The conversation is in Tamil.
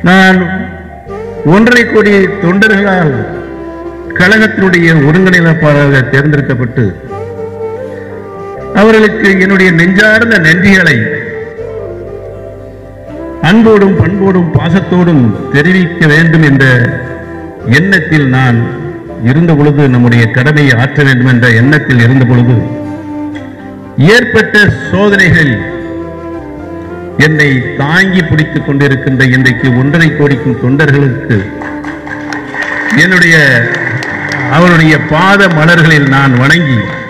நான் ஒன்றரை கோடி தொண்டர்களால் கழகத்தினுடைய ஒருங்கிணைப்பாளராக தேர்ந்தெடுக்கப்பட்டு அவர்களுக்கு என்னுடைய நெஞ்சார்ந்த நன்றிகளை அன்போடும் பண்போடும் பாசத்தோடும் தெரிவிக்க வேண்டும் என்ற எண்ணத்தில் நான் இருந்த பொழுது நம்முடைய கடமையை ஆற்ற வேண்டும் என்ற எண்ணத்தில் இருந்த பொழுது ஏற்பட்ட சோதனைகள் என்னை தாங்கி பிடித்துக் கொண்டிருக்கின்ற இன்றைக்கு ஒன்றரை கோடிக்கும் தொண்டர்களுக்கு என்னுடைய அவருடைய பாத மலர்களில் நான் வணங்கி